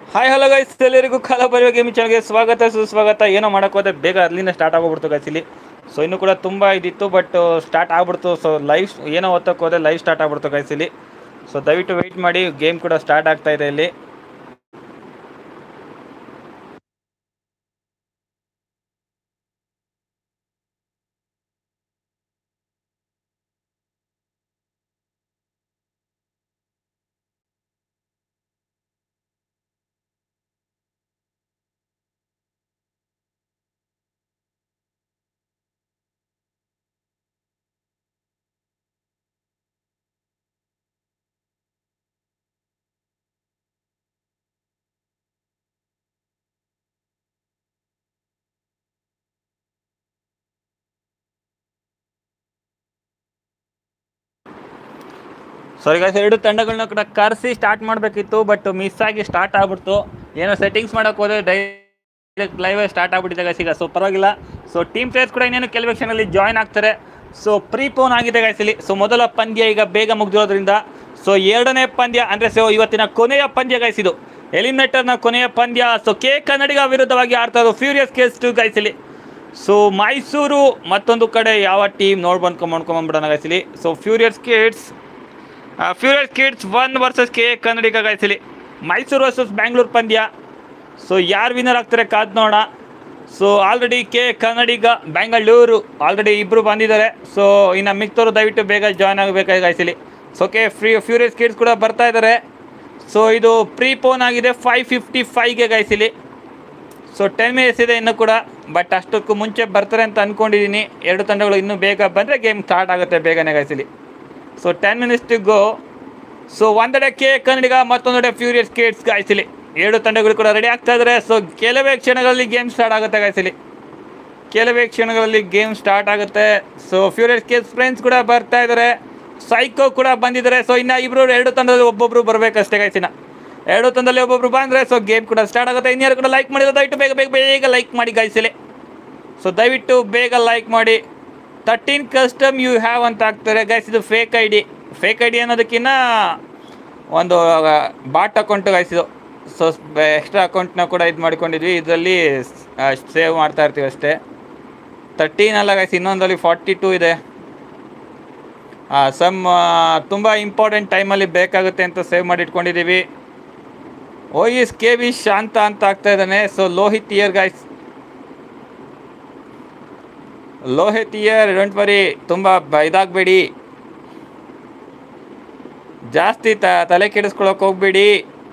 Hi hello guys ಎಲ್ಲರಿಗೂ ಕಾಲ ಬರೆಯುವ ಗೇಮ್ ಚಾನಲ್ಗೆ ಸ್ವಾಗತ ಸುಸ್ವಾಗತ ಏನೋ ಮಾಡೋಕೆ ಹೋದೆ ಬೇಗ ಅಲ್ಲಿಂದ ಸ್ಟಾರ್ಟ್ ಆಗೋಗ್ಬಿಡ್ತು ಗೈಸ್ ಇಲ್ಲಿ ಸೊ ಇನ್ನೂ ಕೂಡ ತುಂಬ ಇದಿತ್ತು ಬಟ್ ಸ್ಟಾರ್ಟ್ ಆಗ್ಬಿಡ್ತು ಸೊ ಲೈವ್ ಏನೋ ಓದಕ್ಕೆ ಹೋದೆ ಲೈವ್ ಸ್ಟಾರ್ಟ್ ಆಗ್ಬಿಡ್ತು ಗೈಸ್ ಇಲ್ಲಿ ಸೊ ದಯವಿಟ್ಟು ವೆಯ್ಟ್ ಮಾಡಿ ಗೇಮ್ ಕೂಡ ಸ್ಟಾರ್ಟ್ ಆಗ್ತಾ ಇದೆ ಇಲ್ಲಿ ಸಾರಿ ಗೈಸ್ ಎರಡು ತಂಡಗಳನ್ನ ಕೂಡ ಕರೆಸಿ ಸ್ಟಾರ್ಟ್ ಮಾಡಬೇಕಿತ್ತು ಬಟ್ ಮಿಸ್ ಆಗಿ ಸ್ಟಾರ್ಟ್ ಆಗ್ಬಿಡ್ತು ಏನೋ ಸೆಟ್ಟಿಂಗ್ಸ್ ಮಾಡೋಕೆ ಹೋದ್ರೆ ಡೈರೆಕ್ಟ್ ಲೈವ್ ಸ್ಟಾರ್ಟ್ ಆಗ್ಬಿಟ್ಟಿದೆ ಗೈಸ್ ಈಗ ಸೊ ಪರವಾಗಿಲ್ಲ ಸೊ ಟೀಮ್ ಪ್ಲೇಯರ್ಸ್ ಕೂಡ ಇನ್ನೇನು ಕೆಲವು ಕ್ಷಣದಲ್ಲಿ ಜಾಯ್ನ್ ಆಗ್ತಾರೆ ಸೊ ಪ್ರೀಪೋನ್ ಆಗಿದೆ ಗೈಸ್ ಇಲ್ಲಿ ಸೊ ಮೊದಲ ಪಂದ್ಯ ಈಗ ಬೇಗ ಮುಗ್ದಿರೋದ್ರಿಂದ ಸೊ ಎರಡನೇ ಪಂದ್ಯ ಅಂದರೆ ಸೊ ಇವತ್ತಿನ ಕೊನೆಯ ಪಂದ್ಯ ಗೈಸ್ ಇದು ಎಲಿಮಿನೇಟರ್ನ ಕೊನೆಯ ಪಂದ್ಯ ಸೊ ಕೆ ಕನ್ನಡಿಗ ವಿರುದ್ಧವಾಗಿ ಆಡ್ತಾ ಇರೋದು ಫ್ಯೂರಿಯಸ್ ಕೇಸ್ ಟು ಗೈಸ್ ಇಲ್ಲಿ ಸೊ ಮೈಸೂರು ಮತ್ತೊಂದು ಕಡೆ ಯಾವ ಟೀಮ್ ನೋಡಿ ಬಂದ್ಕೊಂಡ್ ಮಾಡ್ಕೊಂಬಂದ್ಬಿಡೋಣ ಗೈಸ್ ಇಲ್ಲಿ so furious kids furious kids one versus K Kannadiga ಗಾಯಿಸಲಿ ಮೈಸೂರು ವರ್ಸಸ್ ಬ್ಯಾಂಗ್ಳೂರು ಪಂದ್ಯ ಸೊ ಯಾರು ವಿನ್ನರ್ ಆಗ್ತಾರೆ ಕಾದ್ ನೋಡೋಣ so already K Kannadiga Bengaluru already ಇಬ್ಬರು ಬಂದಿದ್ದಾರೆ ಸೊ ಇನ್ನು ಮಿಕ್ತವರು ದಯವಿಟ್ಟು ಬೇಗ ಜಾಯ್ನ್ ಆಗಬೇಕಾಗಿ ಗಾಯಿಸಲಿ so K free furious kids ಕೂಡ ಬರ್ತಾ ಇದ್ದಾರೆ ಸೊ ಇದು ಪ್ರೀಪೋನ್ ಆಗಿದೆ ಫೈವ್ ಫಿಫ್ಟಿ ಫೈವ್ಗೆ ಗಾಯಿಸಲಿ ಸೊ ಟೆನ್ ಮಿನಿಟ್ಸ್ ಇದೆ ಇನ್ನೂ ಕೂಡ ಬಟ್ ಅಷ್ಟಕ್ಕೂ ಮುಂಚೆ ಬರ್ತಾರೆ ಅಂತ ಅಂದ್ಕೊಂಡಿದ್ದೀನಿ ಎರಡು ತಂಡಗಳು ಇನ್ನೂ ಬೇಗ ಬಂದರೆ ಗೇಮ್ ಸ್ಟಾರ್ಟ್ ಆಗುತ್ತೆ ಬೇಗನೆ ಗಾಯಿಸಲಿ so ten minutes to go so ಒಂದೆಡೆ ಕೆ ಕನ್ನಡಿಗ ಮತ್ತೊಂದೆಡೆ ಫ್ಯೂರಿಯಸ್ ಕಿಡ್ಸ್ ಗಾಯಿಸಲಿ ಎರಡು ತಂಡಗಳು ಕೂಡ ರೆಡಿ ಆಗ್ತಾ ಇದ್ದಾರೆ ಸೊ ಕೆಲವೇ ಕ್ಷಣಗಳಲ್ಲಿ ಗೇಮ್ ಸ್ಟಾರ್ಟ್ ಆಗುತ್ತೆ ಗಾಯಿಸಲಿ ಕೆಲವೇ ಕ್ಷಣಗಳಲ್ಲಿ ಗೇಮ್ ಸ್ಟಾರ್ಟ್ ಆಗುತ್ತೆ ಸೊ ಫ್ಯೂರಿಯಸ್ ಕಿಡ್ಸ್ ಫ್ರೆಂಡ್ಸ್ ಕೂಡ ಬರ್ತಾ ಇದ್ದಾರೆ ಸೈಕೋ ಕೂಡ ಬಂದಿದ್ದಾರೆ ಸೊ ಇನ್ನು ಇಬ್ಬರು ಎರಡು ತಂಡದಲ್ಲಿ ಒಬ್ಬೊಬ್ರು ಬರಬೇಕಷ್ಟೇ ಗಾಯ್ಸಿನ ಎರಡು ತಂಡದಲ್ಲಿ ಒಬ್ಬೊಬ್ರು ಬಂದರೆ ಸೊ ಗೇಮ್ ಕೂಡ ಸ್ಟಾರ್ಟ್ ಆಗುತ್ತೆ ಇನ್ಯಾರು ಕೂಡ ಲೈಕ್ ಮಾಡಿದ್ರೆ ದಯವಿಟ್ಟು ಬೇಗ ಬೇಗ ಬೇಗ ಲೈಕ್ ಮಾಡಿ ಗಾಯಿಸಲಿ ಸೊ ದಯವಿಟ್ಟು ಬೇಗ ಲೈಕ್ ಮಾಡಿ ತರ್ಟೀನ್ ಕಸ್ಟಮ್ ಯು ಹ್ಯಾವ್ ಅಂತ ಹಾಕ್ತಾರೆ ಗೈಸ್ ಇದು fake I D fake I D ಅನ್ನೋದಕ್ಕಿಂತ ಒಂದು ಬಾಟ್ ಅಕೌಂಟು ಗೈಸ್ ಇದು ಸೊ ಎಕ್ಸ್ಟ್ರಾ ಅಕೌಂಟ್ನ ಕೂಡ ಇದು ಮಾಡ್ಕೊಂಡಿದ್ವಿ ಇದರಲ್ಲಿ ಸೇವ್ ಮಾಡ್ತಾ ಇರ್ತೀವಿ ಅಷ್ಟೇ ತರ್ಟೀನ್ ಅಲ್ಲ ಗೈಸ್ ಇನ್ನೊಂದಲ್ಲಿ ಫಾರ್ಟಿ ಟೂ ಇದೆ ಸಮ್ ತುಂಬ ಇಂಪಾರ್ಟೆಂಟ್ ಟೈಮಲ್ಲಿ ಬೇಕಾಗುತ್ತೆ ಅಂತ ಸೇವ್ ಮಾಡಿ ಇಟ್ಕೊಂಡಿದ್ದೀವಿ ಓ ಇಸ್ ಕೆ ವಿ ಶಾಂತ ಅಂತ ಆಗ್ತಾ ಇದ್ದಾನೆ so Lohith here guys Lohith here don't worry ತುಂಬ ಬ- ಇದಾಗಬೇಡಿ ಜಾಸ್ತಿ ತ ತಲೆ ಕೆಡಿಸ್ಕೊಳಕ್ ಹೋಗ್ಬೇಡಿ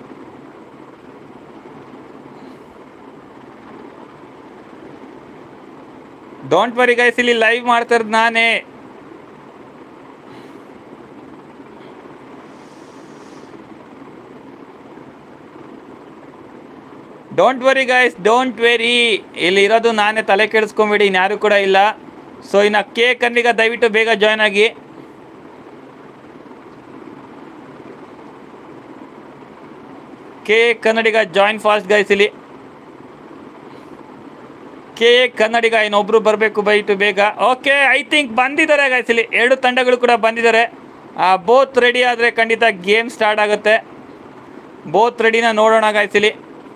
ಡೋಂಟ್ ವರಿ ಗೈಸ್ ಇಲ್ಲಿ ಲೈವ್ ಮಾಡ್ತಾ ಇರೋದು ನಾನೇ don't worry guys don't worry ಇಲ್ಲಿ ಇರೋದು ನಾನೇ ತಲೆ ಕೆಡಿಸ್ಕೊಂಬೇಡಿ ಇನ್ಯಾರು ಕೂಡ ಇಲ್ಲ ಸೊ ಇನ್ನು ಕೆ ಕನ್ನಡಿಗ ದಯವಿಟ್ಟು ಬೇಗ ಜಾಯ್ನ್ ಆಗಿ K Kannadiga join fast guys ಇಲ್ಲಿ ಕೆ ಕನ್ನಡಿಗ ಇನ್ನೊಬ್ರು ಬರಬೇಕು ಬೈಟು ಬೇಗ ಓಕೆ ಐ ಥಿಂಕ್ ಬಂದಿದ್ದಾರೆ ಗೈಸ್ ಇಲ್ಲಿ ಎರಡು ತಂಡಗಳು ಕೂಡ ಬಂದಿದ್ದಾರೆ ಬೋತ್ ರೆಡಿ ಆದರೆ ಖಂಡಿತ ಗೇಮ್ ಸ್ಟಾರ್ಟ್ ಆಗುತ್ತೆ ಬೋತ್ ರೆಡಿನ ನೋಡೋಣ ಗೈಸ್ ಇಲ್ಲಿ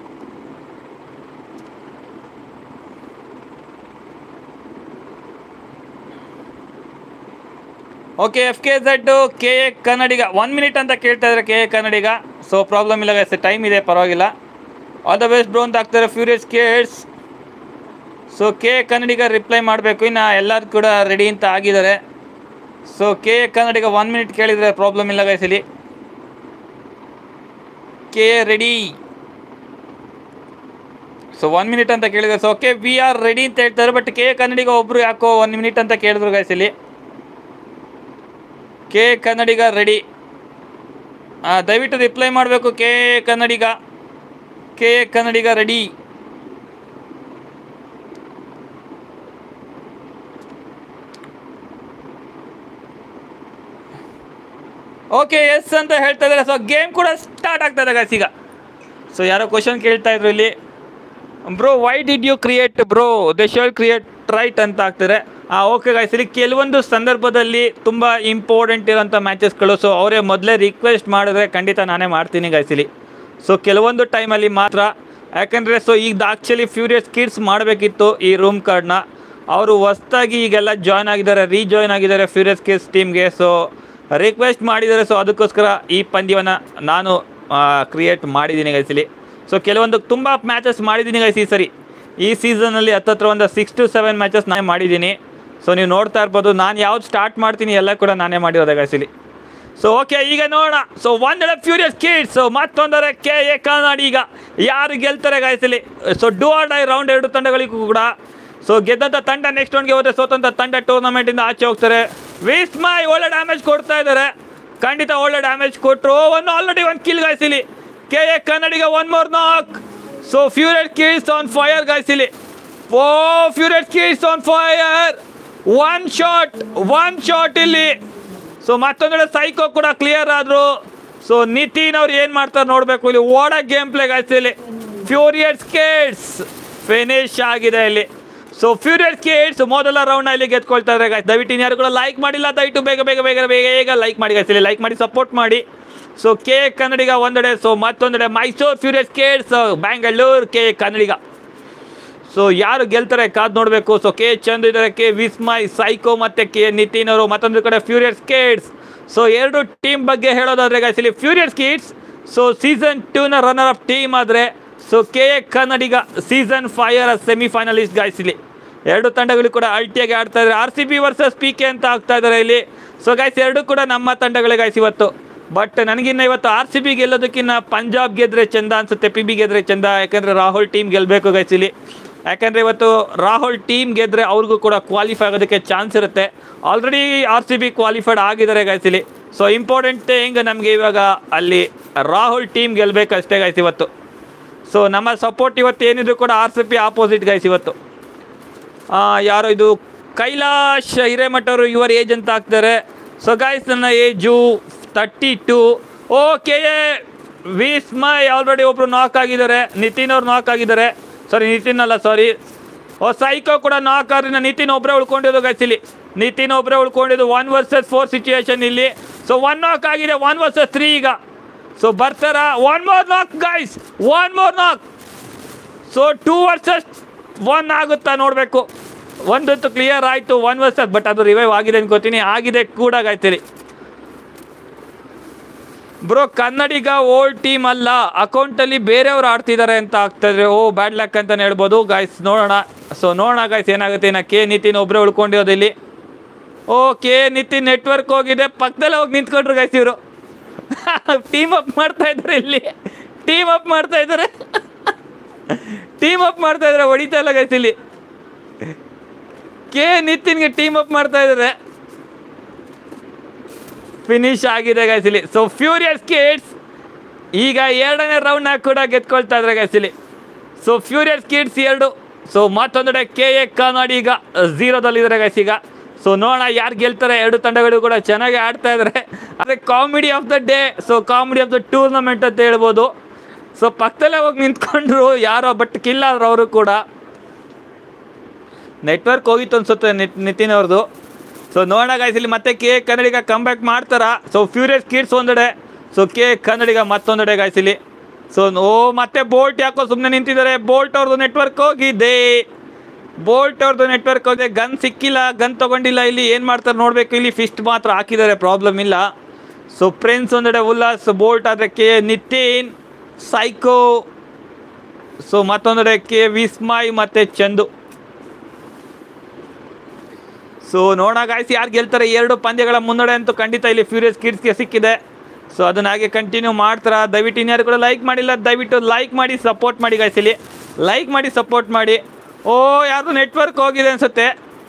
okay F K Z K A Kannadiga one minute ಅಂತ ಕೇಳ್ತಾ ಇದ್ದಾರೆ K A Kannadiga so problem ಇಲ್ಲ ಗೈಸ್ ಟೈಮ್ ಇದೆ ಪರವಾಗಿಲ್ಲ ಆಲ್ ದ ಬೆಸ್ಟ್ ಬ್ರೋ ಅಂತ ಆಗ್ತಾರೆ furious kids so K A Kannadiga reply ಮಾಡಬೇಕು ಇನ್ನು ಎಲ್ಲರೂ ಕೂಡ ರೆಡಿ ಅಂತ ಆಗಿದ್ದಾರೆ so K A Kannadiga one minute ಕೇಳಿದರೆ ಪ್ರಾಬ್ಲಮ್ ಇಲ್ಲ ಗೈಸ್ ಇಲ್ಲಿ K A ready so one minute ಅಂತ ಕೇಳಿದ್ದಾರೆ so okay we are ready ಅಂತ ಹೇಳ್ತಾರೆ ಬಟ್ ಕೆ ಎ ಕನ್ನಡಿಗ ಒಬ್ಬರು ಯಾಕೋ ಒನ್ ಮಿನಿಟ್ ಅಂತ ಕೇಳಿದ್ರು ಗೈಸ್ ಇಲ್ಲಿ ಕೆ ಕನ್ನಡಿಗ ರೆಡಿ ದಯವಿಟ್ಟು ರಿಪ್ಲೈ ಮಾಡಬೇಕು K Kannadiga K Kannadiga ready okay yes ಅಂತ ಹೇಳ್ತಾ ಇದ್ದಾರೆ ಸೊ ಗೇಮ್ ಕೂಡ ಸ್ಟಾರ್ಟ್ ಆಗ್ತಾ ಇದೆ guys ಈಗ ಸೊ ಯಾರೋ ಕ್ವಶನ್ ಕೇಳ್ತಾ ಇದ್ರು ಇಲ್ಲಿ bro why did you create bro they shall create right ಅಂತ ಆಗ್ತಾರೆ ಹಾಂ ಓಕೆ ಗಾಯ್ಸ್ ಇಲ್ಲಿ ಕೆಲವೊಂದು ಸಂದರ್ಭದಲ್ಲಿ ತುಂಬ ಇಂಪಾರ್ಟೆಂಟ್ ಇರೋಂಥ ಮ್ಯಾಚಸ್ಗಳು ಸೊ ಅವರೇ ಮೊದಲೇ ರಿಕ್ವೆಸ್ಟ್ ಮಾಡಿದ್ರೆ ಖಂಡಿತ ನಾನೇ ಮಾಡ್ತೀನಿ ಗಾಯ್ಸ್ ಇಲ್ಲಿ ಸೊ ಕೆಲವೊಂದು ಟೈಮಲ್ಲಿ ಮಾತ್ರ ಯಾಕಂದರೆ ಸೊ ಈಗ ಆ್ಯಕ್ಚುಲಿ ಫ್ಯೂರಿಯಸ್ ಕಿಡ್ಸ್ ಮಾಡಬೇಕಿತ್ತು ಈ ರೂಮ್ ಕಾರ್ಡ್ನ ಅವರು ಹೊಸ್ದಾಗಿ ಈಗೆಲ್ಲ ಜಾಯ್ನ್ ಆಗಿದ್ದಾರೆ ರೀಜಾಯ್ನ್ ಆಗಿದ್ದಾರೆ ಫ್ಯೂರಿಯಸ್ ಕಿಡ್ಸ್ ಟೀಮ್ಗೆ ಸೊ ರಿಕ್ವೆಸ್ಟ್ ಮಾಡಿದ್ದಾರೆ ಸೊ ಅದಕ್ಕೋಸ್ಕರ ಈ ಪಂದ್ಯವನ್ನು ನಾನು ಕ್ರಿಯೇಟ್ ಮಾಡಿದ್ದೀನಿ ಗೈಸಲಿ ಸೊ ಕೆಲವೊಂದು ತುಂಬ ಮ್ಯಾಚಸ್ ಮಾಡಿದ್ದೀನಿ ಗೈಸ್ ಈ ಸರಿ ಈ ಸೀಸನಲ್ಲಿ ಹತ್ತತ್ರ ಒಂದು ಸಿಕ್ಸ್ ಟು ಸೆವೆನ್ ಮ್ಯಾಚಸ್ ನಾನೇ ಮಾಡಿದ್ದೀನಿ ಸೊ ನೀವು ನೋಡ್ತಾ ಇರ್ಬೋದು ನಾನು ಯಾವ್ದು ಸ್ಟಾರ್ಟ್ ಮಾಡ್ತೀನಿ ಎಲ್ಲ ಕೂಡ ನಾನೇ ಮಾಡಿರೋದೆ ಗೈಸಲಿ ಸೊ ಓಕೆ ಈಗ ನೋಡೋಣ ಸೊ ಒಂದೆಡೆ ಫ್ಯೂರಿಯಸ್ ಕಿಡ್ಸ್ ಸೊ ಮತ್ತೊಂದರ ಕೆ ಎ ಕಾನಾಡಿ ಈಗ ಯಾರು ಗೆಲ್ತಾರೆ ಗಾಯಸಲಿ so do or die round ಎರಡು ತಂಡಗಳಿಗೂ ಕೂಡ ಸೊ ಗೆದ್ದಂಥ ತಂಡ ನೆಕ್ಸ್ಟ್ ರೌಂಡ್ಗೆ ಹೋದ್ರೆ ಸೋತಂಥ ತಂಡ ಟೂರ್ನಮೆಂಟಿಂದ ಆಚೆ ಹೋಗ್ತಾರೆ ವಿಸ್ಮಯ್ ಒಳ್ಳೆ ಡ್ಯಾಮೇಜ್ ಕೊಡ್ತಾ ಇದ್ದಾರೆ ಖಂಡಿತ ಒಳ್ಳೆ ಡ್ಯಾಮೇಜ್ ಕೊಟ್ಟರು ಒಂದು ಆಲ್ರೆಡಿ ಒಂದು ಕಿಲ್ ಗಾಯಿಸಿಲಿ K A Kannadiga one more knock so furious kids on fire ಗಾಯಿಸಿಲಿ oh furious kids on fire one shot one shot ಇಲ್ಲಿ ಸೊ ಮತ್ತೊಂದೆಡೆ ಸೈಕೋ ಕೂಡ ಕ್ಲಿಯರ್ ಆದ್ರು ಸೊ ನಿತಿನ್ ಅವ್ರು ಏನ್ ಮಾಡ್ತಾರೆ ನೋಡ್ಬೇಕು ಇಲ್ಲಿ ಓಡ ಗೇಮ್ ಪ್ಲೇ ಇಲ್ಲಿ ಫ್ಯೂರಿಯಸ್ ಕೇಡ್ಸ್ ಫಿನಿಶ್ ಆಗಿದೆ ಇಲ್ಲಿ ಸೊ ಫ್ಯೂರಿಯಸ್ ಕೇಡ್ಸ್ ಮೊದಲ ರೌಂಡ್ ಅಲ್ಲಿ ಗೆದ್ಕೊಳ್ತಾ ಇದ್ದಾರೆ guys. ದಯವಿಟ್ಟು ಇನ್ಯಾರು ಕೂಡ ಲೈಕ್ ಮಾಡಿಲ್ಲ ದಯವಿಟ್ಟು ಬೇಗ ಬೇಗ ಬೇಗ ಬೇಗ ಬೇಗ ಲೈಕ್ ಮಾಡಿ guys. ಇಲ್ಲಿ ಲೈಕ್ ಮಾಡಿ ಸಪೋರ್ಟ್ ಮಾಡಿ ಸೊ ಕೆ ಕನ್ನಡಿಗ ಒಂದೆಡೆ ಸೊ ಮತ್ತೊಂದೆಡೆ Mysuru furious kids Bangalore K Kannadiga so ಯಾರು ಗೆಲ್ತಾರೆ ಕಾದ್ ನೋಡಬೇಕು ಸೊ ಕೆ ಚಂದ್ ಇದ್ದಾರೆ ಕೆ ವಿಸ್ಮಯ್ ಸೈಕೋ ಮತ್ತೆ ಕೆ ನಿತಿನ್ ಅವರು ಮತ್ತೊಂದು ಕಡೆ ಫ್ಯೂರಿಯಸ್ ಕಿಡ್ಸ್ ಸೊ ಎರಡು ಟೀಮ್ ಬಗ್ಗೆ ಹೇಳೋದಾದ್ರೆ guys ಇಲ್ಲಿ ಫ್ಯೂರಿಯಸ್ ಕಿಡ್ಸ್ ಸೊ ಸೀಸನ್ ಟೂನ ರನ್ನರ್ ಅಪ್ ಟೀಮ್ ಆದರೆ so K A Kannadiga season five semifinalist guys ಇಲ್ಲಿ ಎರಡು ತಂಡಗಳು ಕೂಡ ಅಲ್ಟಿಯಾಗಿ ಆಡ್ತಾ ಇದ್ದಾರೆ R C B versus P K ಅಂತ ಆಗ್ತಾ ಇದ್ದಾರೆ ಇಲ್ಲಿ ಸೊ ಗೈಸ್ ಎರಡು ಕೂಡ ನಮ್ಮ ತಂಡಗಳೇ ಗೈಸ್ ಇವತ್ತು ಬಟ್ ನನಗಿನ್ನ ಇವತ್ತು ಆರ್ ಸಿ ಬಿ ಗೆಲ್ಲೋದಕ್ಕಿಂತ ಪಂಜಾಬ್ ಗೆದ್ರೆ ಚಂದ ಅನ್ಸುತ್ತೆ ಪಿ ಬಿ ಗೆದ್ರೆ ಚಂದ ಯಾಕಂದ್ರೆ ರಾಹುಲ್ ಟೀಮ್ ಗೆಲ್ಲಬೇಕು ಗೈಸ್ ಇಲ್ಲಿ ಯಾಕಂದ್ರೆ ಇವತ್ತು ರಾಹುಲ್ ಟೀಮ್ ಗೆದ್ರೆ ಅವ್ರಿಗೂ ಕೂಡ ಕ್ವಾಲಿಫೈ ಆಗೋದಕ್ಕೆ ಚಾನ್ಸ್ ಇರುತ್ತೆ already R C B qualified ಆಗಿದ್ದಾರೆ ಗೈಸ್ ಇಲ್ಲಿ ಸೊ ಇಂಪಾರ್ಟೆಂಟ್ ಥಿಂಗ್ ನಮಗೆ ಇವಾಗ ಅಲ್ಲಿ ರಾಹುಲ್ ಟೀಮ್ ಗೆಲ್ಲಬೇಕಷ್ಟೇ ಗೈಸ್ ಇವತ್ತು ಸೊ ನಮ್ಮ ಸಪೋರ್ಟ್ ಇವತ್ತು ಏನಿದ್ರು ಕೂಡ R C P opposite guys ಇವತ್ತು ಆ, ಯಾರು ಇದು ಕೈಲಾಶ್ ಹಿರೇಮಠ ಅವರು ಯುವರ್ ಏಜ್ ಅಂತ ಹಾಕ್ತಾರೆ ಸೊ ಗಾಯ್ಸ್ ನನ್ನ age thirty two okay Vismay already ಒಬ್ರು ನಾಕ್ ಆಗಿದ್ದಾರೆ ನಿತಿನ್ ಅವ್ರು ನಾಕ್ ಆಗಿದ್ದಾರೆ ಸಾರಿ ನಿತಿನ್ ಅಲ್ಲ ಸಾರಿ ಓ ಸೈಕೋ ಕೂಡ ನಾಕ್ ಆದ್ರಿಂದ ನಿತಿನ್ ಒಬ್ಬರೇ ಉಳ್ಕೊಂಡಿದ್ದು ಗೈಸ್ ಇಲ್ಲಿ ನಿತಿನ್ ಒಬ್ಬರೇ ಉಳ್ಕೊಂಡಿದ್ದು ಒನ್ ವರ್ಸಸ್ ಫೋರ್ ಸಿಚುಯೇಷನ್ ಇಲ್ಲಿ ಸೊ ಒನ್ ನಾಕ್ ಆಗಿದೆ ಒನ್ ವರ್ಸಸ್ ತ್ರೀ ಈಗ ಸೊ ಬರ್ತಾರ one more knock guys one more knock so two versus one ಆಗುತ್ತಾ ನೋಡಬೇಕು ಒಂದಂತೂ ಕ್ಲಿಯರ್ ಆಯಿತು ಒನ್ ವರ್ಸಸ್ ಬಟ್ ಅದು ರಿವೈವ್ ಆಗಿದೆ ಅನ್ಕೋತೀನಿ ಆಗಿದೆ ಕೂಡ ಗಾಯ್ತೀರಿ ಬ್ರೋ ಕನ್ನಡಿಗ ಓಲ್ಡ್ ಟೀಮ್ ಅಲ್ಲ ಅಕೌಂಟಲ್ಲಿ ಬೇರೆಯವ್ರು ಆಡ್ತಿದ್ದಾರೆ ಅಂತ ಆಗ್ತಾಯಿದ್ರೆ ಓ ಬ್ಯಾಡ್ ಲಕ್ ಅಂತಲೇ ಹೇಳ್ಬೋದು ಗಾಯ್ಸ್ ನೋಡೋಣ ಸೊ ನೋಡೋಣ ಗಾಯ್ಸ್ ಏನಾಗುತ್ತೆ ನಾ ಕೆ ನಿತಿನ್ ಒಬ್ಬರೇ ಉಳ್ಕೊಂಡಿರೋದು ಇಲ್ಲಿ ಓ ಕೆ ನಿತಿನ್ ನೆಟ್ವರ್ಕ್ ಹೋಗಿದೆ ಪಕ್ಕದಲ್ಲೇ ಹೋಗಿ ನಿಂತ್ಕೊಂಡ್ರು ಗಾಯ್ಸ್ ಇವರು ಟೀಮ್ ಅಪ್ ಮಾಡ್ತಾ ಇದ್ದಾರೆ ಇಲ್ಲಿ ಟೀಮ್ ಅಪ್ ಮಾಡ್ತಾ ಇದ್ದಾರೆ ಟೀಮ್ ಅಪ್ ಮಾಡ್ತಾ ಇದ್ದಾರೆ ಹೊಡಿತಾ ಇಲ್ಲ ಗೈಸ್ ಇಲ್ಲಿ ಕೆ ನಿತಿನ್ಗೆ ಟೀಮ್ ಅಪ್ ಮಾಡ್ತಾ ಇದ್ದಾರೆ ಫಿನಿಶ್ ಆಗಿದೆ ಗೈಸ್ ಇಲ್ಲಿ ಸೊ ಫ್ಯೂರಿಯಸ್ ಕಿಡ್ಸ್ ಈಗ ಎರಡನೇ ರೌಂಡ್ ಕೂಡ ಗೆದ್ಕೊಳ್ತಾ ಇದ್ದಾರೆ ಗೈಸ್ ಇಲ್ಲಿ ಸೊ ಫ್ಯೂರಿಯಸ್ ಕಿಡ್ಸ್ ಎರಡು ಸೊ ಮತ್ತೊಂದೆಡೆ ಕೆ ಎ ಕನ್ನಡಿ ಈಗ ಝೀರೋದಲ್ಲಿದ್ದಾರೆ ಗೈಸ್ ಈಗ ಸೊ ನೋಡೋಣ ಯಾರು ಗೆಲ್ತಾರೆ ಎರಡು ತಂಡಗಳು ಕೂಡ ಚೆನ್ನಾಗಿ ಆಡ್ತಾ ಇದ್ದಾರೆ ಆದರೆ comedy of the day so comedy of the tournament ಅಂತ ಹೇಳ್ಬೋದು ಸೊ ಪಕ್ಕದಲ್ಲೇ ಹೋಗಿ ನಿಂತ್ಕೊಂಡ್ರು ಯಾರೋ ಬಟ್ ಕಿಲ್ ಆದ್ರು ಅವರು ಕೂಡ ನೆಟ್ವರ್ಕ್ ಹೋಗಿತ್ತು ಅನ್ಸುತ್ತೆ ನಿತ್ ನಿತಿನ್ ಅವ್ರದ್ದು ಸೊ ನೋಡೋಣ guys ಇಲ್ಲಿ ಮತ್ತೆ ಕೆ ಕನ್ನಡಿಗ ಕಮ್ಬ್ಯಾಕ್ ಮಾಡ್ತಾರ ಸೊ ಫ್ಯೂರಿಯಸ್ ಕಿಡ್ಸ್ ಒಂದೆಡೆ ಸೊ ಕೆ ಕನ್ನಡಿಗ ಮತ್ತೊಂದೆಡೆ guys ಇಲ್ಲಿ ಸೊ ಓ ಮತ್ತೆ ಬೋಲ್ಟ್ ಯಾಕೋ ಸುಮ್ಮನೆ ನಿಂತಿದ್ದಾರೆ ಬೋಲ್ಟ್ ಅವ್ರದ್ದು ನೆಟ್ವರ್ಕ್ ಹೋಗಿದೆ ಬೋಲ್ಟ್ ಅವ್ರದ್ದು ನೆಟ್ವರ್ಕ್ ಹೋಗಿದೆ ಗನ್ ಸಿಕ್ಕಿಲ್ಲ ಗನ್ ತಗೊಂಡಿಲ್ಲ ಇಲ್ಲಿ ಏನು ಮಾಡ್ತಾರೆ ನೋಡಬೇಕು ಇಲ್ಲಿ ಫಿಸ್ಟ್ ಮಾತ್ರ ಹಾಕಿದ್ದಾರೆ ಪ್ರಾಬ್ಲಮ್ ಇಲ್ಲ ಸೊ ಪ್ರಿನ್ಸ್ ಒಂದೆಡೆ ಉಲ್ಲಾಸ್ ಬೋಲ್ಟ್ ಆದರೆ ಕೆ ನಿತಿನ್ ಸೈಕೋ ಸೊ ಮತ್ತೊಂದೆಡೆ ಕೆ ವಿಸ್ಮಯ್ ಮತ್ತು ಚಂದು ಸೊ ನೋಡೋಣ ಗಾಯ್ಸ್ ಯಾರು ಗೆಲ್ತಾರೆ ಎರಡು ಪಂದ್ಯಗಳ ಮುನ್ನಡೆ ಅಂತೂ ಖಂಡಿತ ಇಲ್ಲಿ ಫ್ಯೂರಿಯಸ್ ಕಿಡ್ಸ್ಗೆ ಸಿಕ್ಕಿದೆ ಸೊ ಅದನ್ನ ಹಾಗೆ ಕಂಟಿನ್ಯೂ ಮಾಡ್ತಾರ ದಯವಿಟ್ಟು ಇನ್ಯಾರು ಕೂಡ ಲೈಕ್ ಮಾಡಿಲ್ಲ ದಯವಿಟ್ಟು ಲೈಕ್ ಮಾಡಿ ಸಪೋರ್ಟ್ ಮಾಡಿ ಗಾಯ್ಸ್ ಇಲ್ಲಿ ಲೈಕ್ ಮಾಡಿ ಸಪೋರ್ಟ್ ಮಾಡಿ ಓ ಯಾರ್ದು ನೆಟ್ವರ್ಕ್ ಹೋಗಿದೆ ಅನ್ಸುತ್ತೆ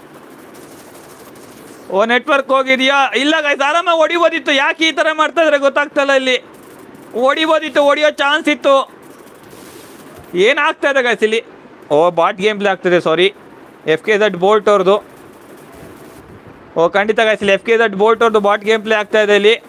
ಓ ನೆಟ್ವರ್ಕ್ ಹೋಗಿದೆಯಾ ಇಲ್ಲ ಗಾಯ್ಸ್ ಆರಾಮಾಗಿ ಹೊಡಿಬೋದಿತ್ತು ಯಾಕೆ ಈ ಥರ ಮಾಡ್ತಾ ಇದ್ರೆ ಗೊತ್ತಾಗ್ತಲ್ಲ ಇಲ್ಲಿ ಹೊಡಿಬೋದಿತ್ತು ಹೊಡಿಯೋ ಚಾನ್ಸ್ ಇತ್ತು ಏನಾಗ್ತಾ ಇದೆ ಗಾಯ್ಸ್ ಇಲ್ಲಿ ಓ ಬಾಟ್ ಗೇಮ್ ಪ್ಲೇ ಆಗ್ತಿದೆ sorry F K Z bolt ಅವ್ರದ್ದು ಓ ಖಂಡಿತ ಗಾಯ್ಸ್ ಇಲ್ಲಿ ಎಫ್ ಕೆ ಝಡ್ ಬೋಲ್ಟ್ ಅವ್ರದ್ದು ಬಾಟ್ ಗೇಮ್ ಪ್ಲೇ ಆಗ್ತಾ ಇದೆ ಇಲ್ಲಿ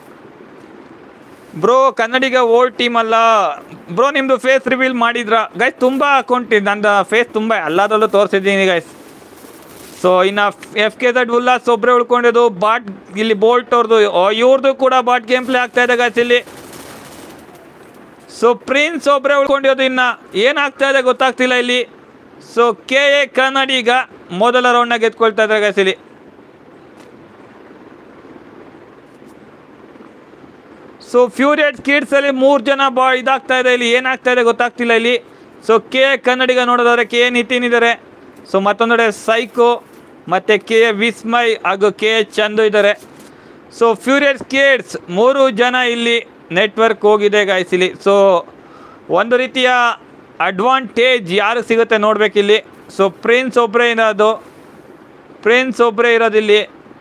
ಬ್ರೋ ಕನ್ನಡಿಗ ಓಲ್ಡ್ ಟೀಮ್ ಅಲ್ಲ ಬ್ರೋ ನಿಮ್ಮದು ಫೇಸ್ ರಿವೀಲ್ ಮಾಡಿದ್ರ ಗೈಸ್ ತುಂಬ ಅಕೌಂಟ್ ನಂದು ಫೇಸ್ ತುಂಬ ಎಲ್ಲದರಲ್ಲೂ ತೋರಿಸಿದ್ದೀನಿ ಗೈಸ್ ಸೊ ಇನ್ನು ಎಫ್ ಕೆ ಝಡ್ ಉಲ್ಲಾಸ್ ಒಬ್ಬರೇ ಉಳ್ಕೊಂಡಿದ್ದು ಬಾಟ್ ಇಲ್ಲಿ ಬೋಲ್ಟ್ ಅವ್ರದ್ದು ಇವ್ರದ್ದು ಕೂಡ ಬಾಟ್ ಗೇಮ್ ಪ್ಲೇ ಆಗ್ತಾ ಇದೆ ಗೈಸ್ ಇಲ್ಲಿ ಸೊ ಪ್ರಿನ್ಸ್ ಒಬ್ಬರೇ ಉಳ್ಕೊಂಡಿರೋದು ಇನ್ನ ಏನಾಗ್ತಾ ಇದೆ ಗೊತ್ತಾಗ್ತಿಲ್ಲ ಇಲ್ಲಿ ಸೊ ಕೆ ಎ ಕನ್ನಡಿಗ ಮೊದಲ ರೌಂಡ್ನ ಗೆದ್ಕೊಳ್ತಾ ಇದ್ದಾರೆ guys ಇಲ್ಲಿ ಸೊ ಫ್ಯೂರಿಯಟ್ ಕಿಡ್ಸ್ ಅಲ್ಲಿ ಮೂರು ಜನ ಬಾ ಇದಾಗ್ತಾ ಇದೆ ಇಲ್ಲಿ ಏನಾಗ್ತಾ ಇದೆ ಗೊತ್ತಾಗ್ತಿಲ್ಲ ಇಲ್ಲಿ ಸೊ ಕೆ ಕನ್ನಡಿಗ ನೋಡೋದಾದ್ರೆ ಕೆ ನಿತಿನ್ ಇದ್ದಾರೆ ಸೊ ಮತ್ತೊಂದೆಡೆ ಸೈಕೋ ಮತ್ತು ಕೆ ವಿಸ್ಮಯ್ ಹಾಗೂ ಕೆ ಚಂದು ಇದ್ದಾರೆ ಸೊ ಫ್ಯೂರಿಯಸ್ ಕಿಡ್ಸ್ ಮೂರು ಜನ ಇಲ್ಲಿ ನೆಟ್ವರ್ಕ್ ಹೋಗಿದೆ ಗಾಯ್ಸ್ ಇಲ್ಲಿ ಸೊ ಒಂದು ರೀತಿಯ ಅಡ್ವಾಂಟೇಜ್ ಯಾರು ಸಿಗುತ್ತೆ ನೋಡ್ಬೇಕಿಲ್ಲಿ ಸೊ ಪ್ರಿನ್ಸ್ ಒಬ್ಬರೇ ಇರೋದು ಪ್ರಿನ್ಸ್ ಒಬ್ಬರೇ ಇರೋದಿಲ್ಲಿ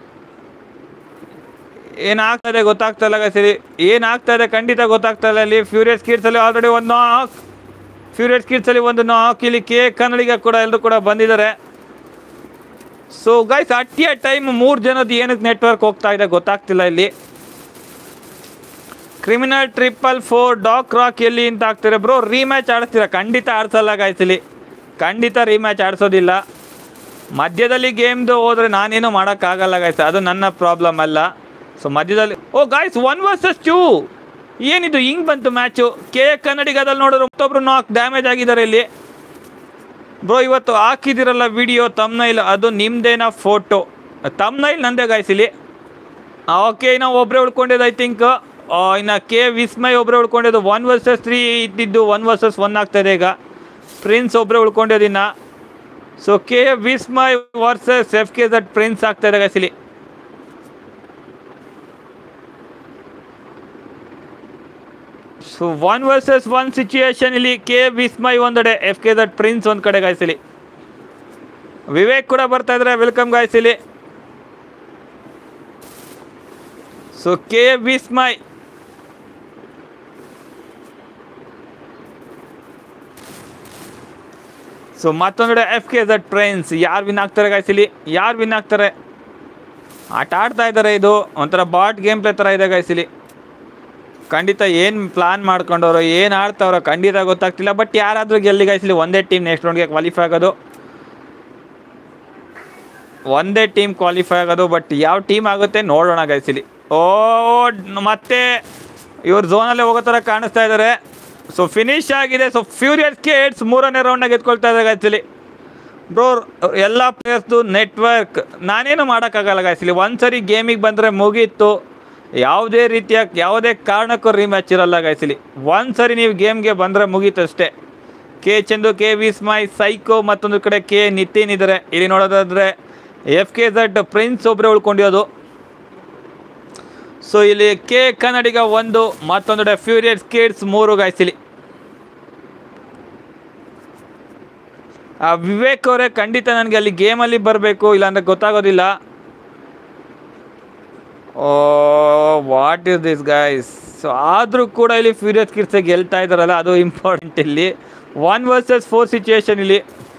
ಏನಾಗ್ತದೆ ಗೊತ್ತಾಗ್ತಾ ಇಲ್ಲ ಸರಿ ಏನಾಗ್ತಾ ಇದೆ ಖಂಡಿತ ಗೊತ್ತಾಗ್ತಾ ಇಲ್ಲ ಇಲ್ಲಿ ಫ್ಯೂರಿಯಸ್ ಕಿಡ್ಸ್ ಅಲ್ಲಿ ಆಲ್ರೆಡಿ ಒಂದು ನಾಕ್ ಫ್ಯೂರಿಯಸ್ ಕಿಡ್ಸ್ ಅಲ್ಲಿ ಒಂದು ನಾಕ್ ಇಲ್ಲಿ ಕೆ ಕನ್ನಡಿಗ ಕೂಡ ಎಲ್ಲರೂ ಕೂಡ ಬಂದಿದ್ದಾರೆ so guys at a time ಮೂರು ಜನದ್ದು ಏನಕ್ಕೆ ನೆಟ್ವರ್ಕ್ ಹೋಗ್ತಾ ಇದೆ ಗೊತ್ತಾಗ್ತಿಲ್ಲ ಇಲ್ಲಿ criminal triple four doc rock ಎಲ್ಲಿ ಅಂತ ಆಗ್ತಾರೆ ಬ್ರೋ ರೀಮ್ಯಾಚ್ ಆಡಿಸ್ತೀರಾ ಖಂಡಿತ ಆಡ್ಸಲ್ಲ ಗಾಯ್ಸ್ ಇಲ್ಲಿ ಖಂಡಿತ ರೀಮ್ಯಾಚ್ ಆಡಿಸೋದಿಲ್ಲ ಮಧ್ಯದಲ್ಲಿ ಗೇಮ್ದು ಹೋದ್ರೆ ನಾನೇನು ಮಾಡೋಕ್ಕಾಗಲ್ಲ ಗಾಯ್ಸ್ ಅದು ನನ್ನ ಪ್ರಾಬ್ಲಮ್ ಅಲ್ಲ ಸೊ ಮಧ್ಯದಲ್ಲಿ oh guys one versus two ಏನಿದು ಹಿಂಗ್ ಬಂತು ಮ್ಯಾಚು ಕೆ ಕನ್ನಡಿಗದಲ್ಲಿ ನೋಡಿದ್ರು ಮತ್ತೊಬ್ರು ನಾಕ್ ಡ್ಯಾಮೇಜ್ ಆಗಿದ್ದಾರೆ ಇಲ್ಲಿ ಬ್ರೋ ಇವತ್ತು ಹಾಕಿದಿರಲ್ಲ ವಿಡಿಯೋ ತಮ್ನೈಲ್ ಅದು ನಿಮ್ದೇನ ಫೋಟೋ ತಮ್ನೈಲ್ ನಂದೇ ಗಾಯ್ಸ್ ಇಲ್ಲಿ ಓಕೆ ಇನ್ನು ಒಬ್ಬರೇ ಉಳ್ಕೊಂಡಿದ್ದು ಐ ಥಿಂಕ್ ಇನ್ನು ಕೆ ವಿಸ್ಮಯ್ ಒಬ್ಬರೇ ಉಳ್ಕೊಂಡಿದ್ದು ಒನ್ ವರ್ಸಸ್ ತ್ರೀ ಇದ್ದಿದ್ದು ಒನ್ ವರ್ಸಸ್ ಒನ್ ಆಗ್ತಾಯಿದೆ ಈಗ ಪ್ರಿನ್ಸ್ ಒಬ್ಬರೇ ಉಳ್ಕೊಂಡಿದ್ದು ಇನ್ನು so K Vismay versus F K that prince ಆಗ್ತಾಯಿದೆ ಗಾಯ್ಸ್ ಇಲ್ಲಿ so one versus one situation ಇಲ್ಲಿ ಕೆ ವಿಸ್ಮಯ್ ಒಂದೆಡೆ ಎಫ್ ಕೆ ದಟ್ ಪ್ರಿನ್ಸ್ ಒಂದು ಕಡೆ ಗಾಯ್ಸ್ ಇಲ್ಲಿ ವಿವೇಕ್ ಕೂಡ ಬರ್ತಾ ಇದ್ರೆ ವೆಲ್ಕಮ್ ಗಾಯ್ಸ್ ಇಲ್ಲಿ ಸೊ ಕೆ ವಿಸ್ಮಯ್ ಸೊ ಮತ್ತೊಂದೆಡೆ ಎಫ್ ಕೆ ದಟ್ ಪ್ರಿನ್ಸ್ ಯಾರು ವಿನ್ ಆಗ್ತಾರೆ ಗಾಯ್ಸ್ ಇಲ್ಲಿ ಯಾರು ವಿನ್ ಆಗ್ತಾರೆ ಆಟ ಆಡ್ತಾ ಇದ್ದಾರೆ ಇದು ಒಂಥರ ಬಾಟ್ ಗೇಮ್ ಪ್ಲೇ ಥರ ಇದೆ ಗಾಯ್ಸ್ ಇಲ್ಲಿ ಖಂಡಿತ ಏನು ಪ್ಲಾನ್ ಮಾಡ್ಕೊಂಡವ್ರು ಏನು ಆಡ್ತಾವ್ರೋ ಖಂಡಿತ ಗೊತ್ತಾಗ್ತಿಲ್ಲ ಬಟ್ ಯಾರಾದರೂ ಗೆಲ್ಲಿ ಗಾಯ್ಸಲಿ ಒಂದೇ ಟೀಮ್ ನೆಕ್ಸ್ಟ್ ರೌಂಡ್ಗೆ ಕ್ವಾಲಿಫೈ ಆಗೋದು ಒಂದೇ ಟೀಮ್ ಕ್ವಾಲಿಫೈ ಆಗೋದು ಬಟ್ ಯಾವ ಟೀಮ್ ಆಗುತ್ತೆ ನೋಡೋಣ ಗಾಯ್ಸಿಲಿ ಓ ಮತ್ತೆ ಇವ್ರು ಝೋನಲ್ಲೇ ಹೋಗೋ ಥರ ಕಾಣಿಸ್ತಾ ಇದ್ದಾರೆ ಸೊ ಫಿನಿಶ್ ಆಗಿದೆ ಸೊ ಫ್ಯೂರಿಯಸ್ ಕೇಟ್ಸ್ ಮೂರನೇ ರೌಂಡ್ನಾಗ ಎತ್ಕೊಳ್ತಾ ಇದ್ದಾರೆ ಗಾಯ್ಸಿಲಿ ಬ್ರೋ ಎಲ್ಲ ಪ್ಲೇಯರ್ಸ್ದು ನೆಟ್ವರ್ಕ್ ನಾನೇನು ಮಾಡೋಕ್ಕಾಗಲ್ಲ ಗಾಯ್ಸಿಲಿ ಒಂದ್ಸರಿ ಗೇಮಿಗೆ ಬಂದರೆ ಮುಗೀತು ಯಾವುದೇ ರೀತಿಯ ಯಾವುದೇ ಕಾರಣಕ್ಕೂ ರಿಮ್ಯಾಚ್ ಇರಲ್ಲ ಗಾಯ್ಸಿಲಿ ಒಂದು ಸರಿ ನೀವು ಗೇಮ್ಗೆ ಬಂದರೆ ಮುಗೀತು ಅಷ್ಟೇ K Chandu K Vismay psycho ಮತ್ತೊಂದು ಕಡೆ ಕೆ ನಿತಿನ್ ಇದ್ದಾರೆ ಇಲ್ಲಿ ನೋಡೋದಾದ್ರೆ ಎಫ್ ಕೆ ಝಡ್ ಪ್ರಿನ್ಸ್ ಒಬ್ಬರೇ ಉಳ್ಕೊಂಡಿರೋದು ಸೊ ಇಲ್ಲಿ ಕೆ ಕನ್ನಡಿಗ ಒಂದು ಮತ್ತೊಂದು ಫ್ಯೂರಿಯಸ್ ಕಿಡ್ಸ್ ಮೂರು ಗಾಯ್ಸಿಲಿ ಆ ವಿವೇಕ್ ಅವರೇ ಖಂಡಿತ ನನಗೆ ಅಲ್ಲಿ ಗೇಮಲ್ಲಿ ಬರಬೇಕು ಇಲ್ಲಾಂದ್ರೆ ಗೊತ್ತಾಗೋದಿಲ್ಲ oh what is this guys so ಆದರೂ ಕೂಡ ಇಲ್ಲಿ ಫ್ಯೂರಿಯಸ್ ಕಿಡ್ಸ್ ಗೆಲ್ತಾ ಇದ್ದಾರಲ್ಲ ಅದು ಇಂಪಾರ್ಟೆಂಟ್ ಇಲ್ಲಿ ಒನ್ ವರ್ಸಸ್ ಫೋರ್ ಸಿಚುಯೇಷನ್ ಇಲ್ಲಿ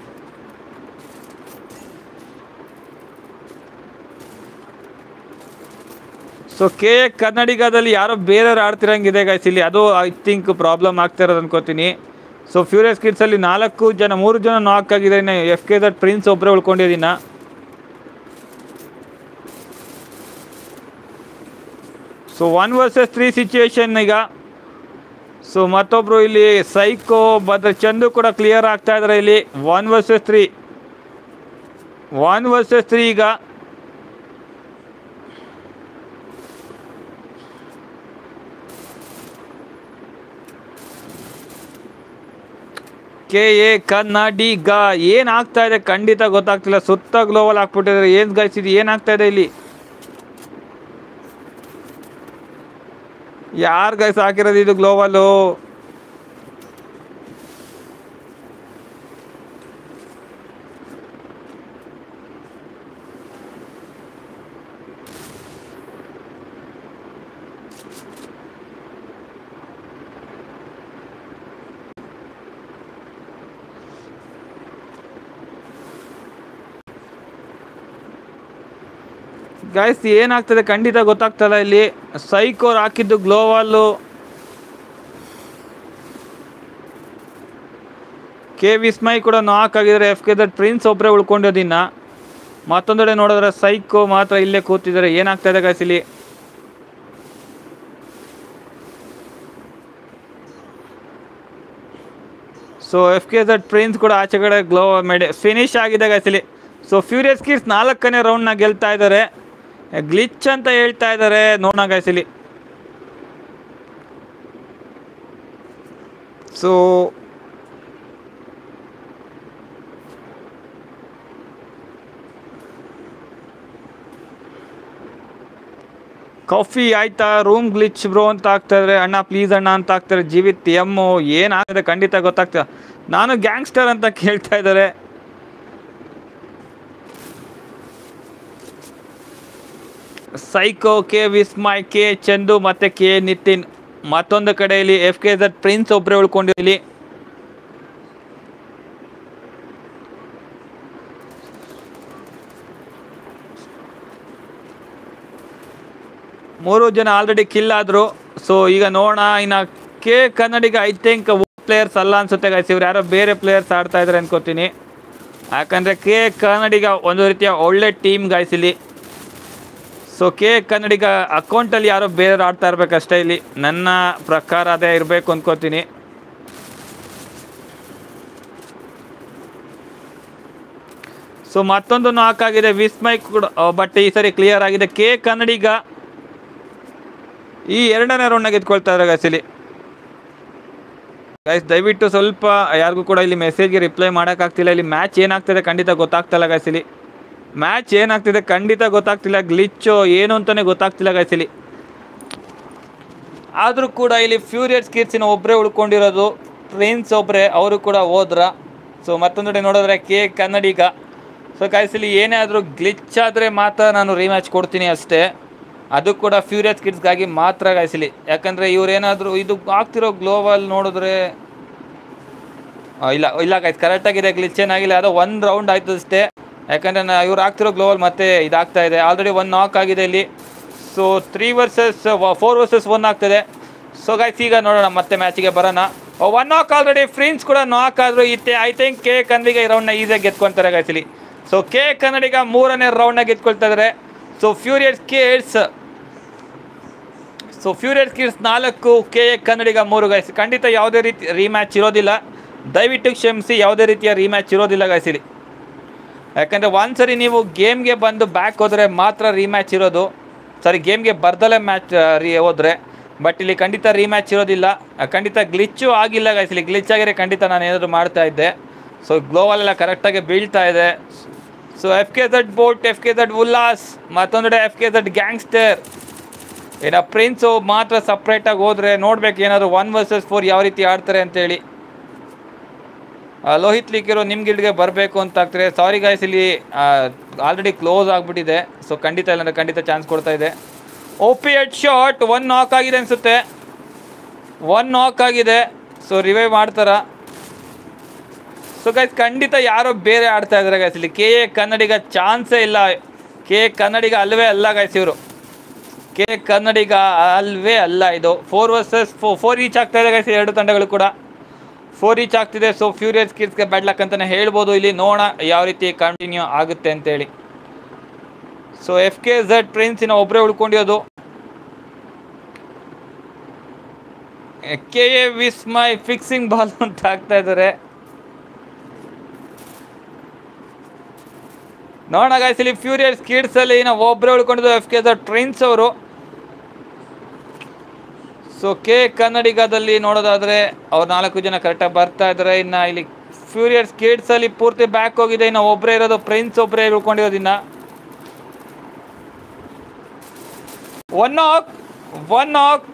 ಸೊ ಕೆ ಕನ್ನಡಿಗದಲ್ಲಿ ಯಾರೋ ಬೇರೆಯವ್ರು ಆಡ್ತಿರಂಗಿದೆ ಗೈಸ್ ಇಲ್ಲಿ ಅದು ಐ ಥಿಂಕ್ ಪ್ರಾಬ್ಲಮ್ ಆಗ್ತಾ ಇರೋದು ಅನ್ಕೋತೀನಿ ಸೊ ಫ್ಯೂರಿಯಸ್ ಕಿಡ್ಸಲ್ಲಿ ನಾಲ್ಕು ಜನ ಮೂರು ಜನ ನಾಕ್ ಆಗಿದೆ ಇನ್ನು ಎಫ್ ಕೆ ದಟ್ ಪ್ರಿನ್ಸ್ ಒಬ್ಬರೇ ಉಳ್ಕೊಂಡಿದ್ದೀನ so one versus three situation ಈಗ ಸೊ ಮತ್ತೊಬ್ರು ಇಲ್ಲಿ ಸೈಕೋ ಮತ್ತೆ ಚಂದು ಕೂಡ ಕ್ಲಿಯರ್ ಆಗ್ತಾ ಇದ್ದಾರೆ ಇಲ್ಲಿ one versus three one versus three ಈಗ ಕೆ ಎ ಕನ್ನಡಿಗ ಏನು ಆಗ್ತಾ ಇದೆ ಖಂಡಿತ ಗೊತ್ತಾಗ್ತಿಲ್ಲ ಸುತ್ತ ಗ್ಲೋವಲ್ ಹಾಕ್ಬಿಟ್ಟಿದ್ದಾರೆ ಏನು ಗೈಸ್ ಇದು ಏನಾಗ್ತಾ ಇದೆ ಇಲ್ಲಿ ಯಾರು ಗೈಸ್ ಹಾಕಿರೋದು ಇದು ಗ್ಲೋವಲ್ಲು ಗೈಸ್ ಏನಾಗ್ತದೆ ಖಂಡಿತ ಗೊತ್ತಾಗ್ತಲ್ಲ ಇಲ್ಲಿ ಸೈಕೋರ್ ಹಾಕಿದ್ದು ಗ್ಲೋವಲ್ಲು ಕೆ ವಿಸ್ಮಯ್ ಕೂಡ ನಾಕ್ ಆಗಿದ್ದಾರೆ ಎಫ್ ಕೆ ದಟ್ ಪ್ರಿನ್ಸ್ ಒಬ್ಬರೇ ಉಳ್ಕೊಂಡಿದ್ದನ್ನ ಮತ್ತೊಂದೆಡೆ ನೋಡಿದ್ರೆ ಸೈಕೋ ಮಾತ್ರ ಇಲ್ಲೇ ಕೂತಿದ್ದಾರೆ ಏನಾಗ್ತಾ ಇದೆ ಗೈಸ್ ಇಲ್ಲಿ so F K Z prince ಕೂಡ ಆಚೆ ಕಡೆ ಗ್ಲೋ ಮೆಡಿ ಫಿನಿಶ್ ಆಗಿದೆ ಗೈಸಲಿ ಸೊ ಫ್ಯೂರಿಯಸ್ ಕಿಡ್ಸ್ ನಾಲ್ಕನೇ ರೌಂಡ್ನ ಗೆಲ್ತಾ ಇದ್ದಾರೆ ಗ್ಲಿಚ್ ಅಂತ ಹೇಳ್ತಾ ಇದ್ದಾರೆ ನೋಡೋಣ ಗೈಸಲಿ ಸೊ ಕಾಫಿ ಆಯ್ತಾ ರೂಮ್ ಗ್ಲಿಚ್ ಬ್ರೋ ಅಂತ ಆಗ್ತಾ ಇದ್ರೆ ಅಣ್ಣ ಪ್ಲೀಸ್ ಅಣ್ಣ ಅಂತ ಆಗ್ತಾರೆ ಜೀವಿತ್ ಎಮ್ಮು ಏನಾಗಿದೆ ಖಂಡಿತ ಗೊತ್ತಾಗ್ತದೆ ನಾನು ಗ್ಯಾಂಗ್ಸ್ಟರ್ ಅಂತ ಕೇಳ್ತಾ ಇದ್ದಾರೆ psycho K Vismay K Chandu ಮತ್ತೆ ಕೆ ನಿತಿನ್ ಮತ್ತೊಂದು ಕಡೆಯಲ್ಲಿ ಎಫ್ ಕೆ ಝಡ್ ಪ್ರಿನ್ಸ್ ಒಬ್ಬರೇ ಉಳ್ಕೊಂಡಿರಲಿ ಮೂರು ಜನ ಆಲ್ರೆಡಿ ಕಿಲ್ ಆದರು ಸೊ ಈಗ ನೋಡೋಣ ಇನ್ನು K Kannadiga I think players ಅಲ್ಲ ಅನ್ಸುತ್ತೆ ಗೈಸ್ ಇವ್ರು ಯಾರೋ ಬೇರೆ ಪ್ಲೇಯರ್ಸ್ ಆಡ್ತಾ ಇದ್ದಾರೆ ಅನ್ಕೋತೀನಿ ಯಾಕಂದರೆ ಕೆ ಕನ್ನಡಿಗ ಒಂದು ರೀತಿಯ ಒಳ್ಳೆ ಟೀಮ್ ಗಾಯ್ಸ್ ಇಲ್ಲಿ ಸೊ ಕೆ ಕನ್ನಡಿಗ ಅಕೌಂಟಲ್ಲಿ ಯಾರೋ ಬೇರೆ ಆಡ್ತಾ ಇರ್ಬೇಕಷ್ಟೇ ಇಲ್ಲಿ ನನ್ನ ಪ್ರಕಾರ ಅದೇ ಇರಬೇಕು ಅನ್ಕೋತೀನಿ ಸೊ ಮತ್ತೊಂದು ನಾಕ್ ಆಗಿದೆ ವಿಸ್ಮಯ್ ಕೂಡ ಬಟ್ ಈ ಸರಿ ಕ್ಲಿಯರ್ ಆಗಿದೆ ಕೆ ಕನ್ನಡಿಗ ಈ ಎರಡನೇ ರೌಂಡ್ನ ಗೆದ್ಕೊಳ್ತಾ ಇದ್ದಾರೆ ಗೈಸ್ ಇಲ್ಲಿ ಗೈಸ್ ದಯವಿಟ್ಟು ಸ್ವಲ್ಪ ಯಾರಿಗೂ ಕೂಡ ಇಲ್ಲಿ ಮೆಸೇಜ್ಗೆ ರಿಪ್ಲೈ ಮಾಡೋಕ್ಕಾಗ್ತಿಲ್ಲ ಇಲ್ಲಿ ಮ್ಯಾಚ್ ಏನಾಗ್ತಿದೆ ಖಂಡಿತ ಗೊತ್ತಾಗ್ತಿಲ್ಲ ಗೈಸ್ ಇಲ್ಲಿ ಮ್ಯಾಚ್ ಏನಾಗ್ತಿದೆ ಖಂಡಿತ ಗೊತ್ತಾಗ್ತಿಲ್ಲ ಗ್ಲಿಚ್ಚು ಏನು ಅಂತಲೇ ಗೊತ್ತಾಗ್ತಿಲ್ಲ ಗೈಸ್ ಇಲ್ಲಿ ಆದರೂ ಕೂಡ ಇಲ್ಲಿ ಫ್ಯೂರಿಯಸ್ ಕಿಡ್ಸಿನ ಒಬ್ಬರೇ ಉಳ್ಕೊಂಡಿರೋದು ಪ್ರಿನ್ಸ್ ಒಬ್ಬರೇ ಅವರು ಕೂಡ ಹೋದ್ರ ಸೊ ಮತ್ತೊಂದು ನೋಡಿದ್ರೆ ಕೆ ಕನ್ನಡಿಗ ಸೊ ಗೈಸ್ ಇಲ್ಲಿ ಏನೇ ಆದರೂ ಗ್ಲಿಚ್ ಆದರೆ ಮಾತ್ರ ನಾನು ರಿಮ್ಯಾಚ್ ಕೊಡ್ತೀನಿ ಅಷ್ಟೇ ಅದು ಕೂಡ ಫ್ಯೂರಿಯಸ್ ಕಿಡ್ಸ್ಗಾಗಿ ಮಾತ್ರ ಗಾಯಿಸಲಿ ಯಾಕಂದರೆ ಇವ್ರೇನಾದರೂ ಇದು ಆಗ್ತಿರೋ ಗ್ಲೋವಲ್ ನೋಡಿದ್ರೆ ಆ, ಇಲ್ಲ ಇಲ್ಲ ಗೈಸ್ ಕರೆಕ್ಟಾಗಿದೆ ಗ್ಲಿಚ್ ಏನಾಗಿಲ್ಲ ಅದು ಒನ್ ರೌಂಡ್ ಆಯ್ತು ಅಷ್ಟೇ ಯಾಕಂದರೆ ನಾ ಇವ್ರು ಆಗ್ತಿರೋ ಗ್ಲೋವಲ್ ಮತ್ತೆ ಇದಾಗ್ತಾ ಇದೆ ಆಲ್ರೆಡಿ ಒನ್ ನಾಕ್ ಆಗಿದೆ ಇಲ್ಲಿ so three versus four versus one ಆಗ್ತದೆ ಸೊ ಗೈಸ್ ಈಗ ನೋಡೋಣ ಮತ್ತೆ ಮ್ಯಾಚಿಗೆ ಬರೋಣ ಒನ್ ನಾಕ್ ಆಲ್ರೆಡಿ ಫ್ರೀನ್ಸ್ ಕೂಡ ನಾಕ್ ಆದ್ರು ಇತ್ತೆ ಐ ಥಿಂಕ್ ಕೆ ಕನ್ನಡಿಗ ಈ ರೌಂಡ್ನ ಈಸಿಯಾಗಿ ಗೆದ್ಕೊಂತಾರೆ ಗೈಸ್ ಇಲ್ಲಿ ಸೊ ಕೆ ಕನ್ನಡಿಗ ಮೂರನೇ ರೌಂಡ್ನ ಗೆದ್ಕೊಳ್ತಾ ಇದ್ದಾರೆ so furious kids so furious kids ನಾಲ್ಕು ಕೆ ಕನ್ನಡಿಗ ಮೂರು ಗೈಸ್ ಖಂಡಿತ ಯಾವುದೇ ರೀತಿ ರೀಮ್ಯಾಚ್ ಇರೋದಿಲ್ಲ ದಯವಿಟ್ಟು ಕ್ಷಮಿಸಿ ಯಾವುದೇ ರೀತಿಯ ರೀಮ್ಯಾಚ್ ಇರೋದಿಲ್ಲ ಗೈಸ್ ಇಲ್ಲಿ ಯಾಕಂದರೆ ಒಂದ್ಸರಿ ನೀವು ಗೇಮ್ಗೆ ಬಂದು ಬ್ಯಾಕ್ ಹೋದರೆ ಮಾತ್ರ ರೀಮ್ಯಾಚ್ ಇರೋದು ಸಾರಿ ಗೇಮ್ಗೆ ಬರ್ದಲ್ಲೇ ಮ್ಯಾಚ್ ರೀ ಹೋದ್ರೆ ಬಟ್ ಇಲ್ಲಿ ಖಂಡಿತ ರೀಮ್ಯಾಚ್ ಇರೋದಿಲ್ಲ ಆ, ಖಂಡಿತ ಗ್ಲಿಚ್ಚು ಆಗಿಲ್ಲ ಗೈಸ್ ಇಲ್ಲಿ ಗ್ಲಿಚ್ ಆಗಿರೋ ಖಂಡಿತ ನಾನು ಏನಾದರೂ ಮಾಡ್ತಾ ಇದ್ದೆ ಸೊ ಗ್ಲೋವಲ್ಲೆಲ್ಲ ಕರೆಕ್ಟಾಗಿ ಬೀಳ್ತಾ ಇದೆ so F K Z bot F K Z Ullas ಮತ್ತೊಂದೆಡೆ ಎಫ್ ಕೆ ಝಡ್ ಗ್ಯಾಂಗ್ಸ್ಟರ್ ಏನೋ ಪ್ರಿನ್ಸು ಮಾತ್ರ ಸಪ್ರೇಟಾಗಿ ಹೋದರೆ ನೋಡ್ಬೇಕು ಏನಾದ್ರು ಒನ್ ವರ್ಸಸ್ ಫೋರ್ ಯಾವ ರೀತಿ ಆಡ್ತಾರೆ ಅಂತೇಳಿ ಆ, ಲೋಹಿತ್ ಲಿಕ್ಕಿರೋ ನಿಮ್ಮ ಗಿಲ್ಡ್ಗೆ ಬರಬೇಕು ಅಂತ ಆಗ್ತಾರೆ ಸಾರಿ ಗಾಯ್ಸ್ ಇಲ್ಲಿ ಆಲ್ರೆಡಿ ಕ್ಲೋಸ್ ಆಗಿಬಿಟ್ಟಿದೆ ಸೊ ಖಂಡಿತ ಇಲ್ಲಾಂದ್ರೆ ಖಂಡಿತ ಚಾನ್ಸ್ ಕೊಡ್ತಾ ಇದೆ O P head shot one knock ಆಗಿದೆ ಅನಿಸುತ್ತೆ ಒನ್ ನಾಕ್ ಆಗಿದೆ ಸೊ ರಿವೈವ್ ಮಾಡ್ತಾರ ಸೊ ಗೈಸ್ ಖಂಡಿತ ಯಾರೋ ಬೇರೆ ಆಡ್ತಾ ಇದ್ದಾರೆ ಗೈಸ್ ಇಲ್ಲಿ ಕೆ ಎ ಕನ್ನಡಿಗ ಚಾನ್ಸೇ ಇಲ್ಲ ಕೆ ಎ ಕನ್ನಡಿಗ ಅಲ್ವೇ ಅಲ್ಲ ಗೈಸ್ ಇವರು ಕೆ ಕನ್ನಡಿಗ ಅಲ್ವೇ ಅಲ್ಲ ಇದು four versus four four each ಆಗ್ತಾ ಇದೆ ಗೈಸ್ ಎರಡು ತಂಡಗಳು ಕೂಡ ಫೋರ್ ಈಚ್ ಆಗ್ತಿದೆ ಸೊ ಫ್ಯೂರಿಯಸ್ ಕಿಡ್ಸ್ಗೆ ಬ್ಯಾಡ್ ಲಕ್ ಅಂತಲೇ ಹೇಳ್ಬೋದು ಇಲ್ಲಿ ನೋಡೋಣ ಯಾವ ರೀತಿ ಕಂಟಿನ್ಯೂ ಆಗುತ್ತೆ ಅಂತೇಳಿ ಸೊ ಎಫ್ ಕೆ ಝಡ್ ಪ್ರಿನ್ಸಿನ ಒಬ್ಬರೇ ಉಳ್ಕೊಂಡಿರೋದು K A Vismay fixing ball ಅಂತ ಆಗ್ತಾ ಇದ್ದಾರೆ ನೋಡೋಣ ಗೈಸ್ ಇಲ್ಲಿ ಫ್ಯೂರಿಯಸ್ ಕಿಡ್ಸ್ ಅಲ್ಲಿ ನಾವು ಒಬ್ಬರೇ ಉಳ್ಕೊಂಡಿದ್ದು ಎಫ್ ಕೆ ದ ಟ್ರೈನ್ಸ್ ಅವರು ಸೊ ಕೆ ಕನ್ನಡಿಗದಲ್ಲಿ ನೋಡೋದಾದ್ರೆ ಅವ್ರು ನಾಲ್ಕು ಜನ ಕರೆಕ್ಟಾಗಿ ಬರ್ತಾ ಇದ್ದಾರೆ ಇನ್ನು ಇಲ್ಲಿ ಫ್ಯೂರಿಯಸ್ ಕಿಡ್ಸ್ ಅಲ್ಲಿ ಪೂರ್ತಿ ಬ್ಯಾಕ್ ಹೋಗಿದೆ ಇನ್ನು ಒಬ್ಬರೇ ಇರೋದು ಪ್ರಿನ್ಸ್ ಒಬ್ಬರೇ ಉಳ್ಕೊಂಡಿರೋದು ಇನ್ನ one knock one knock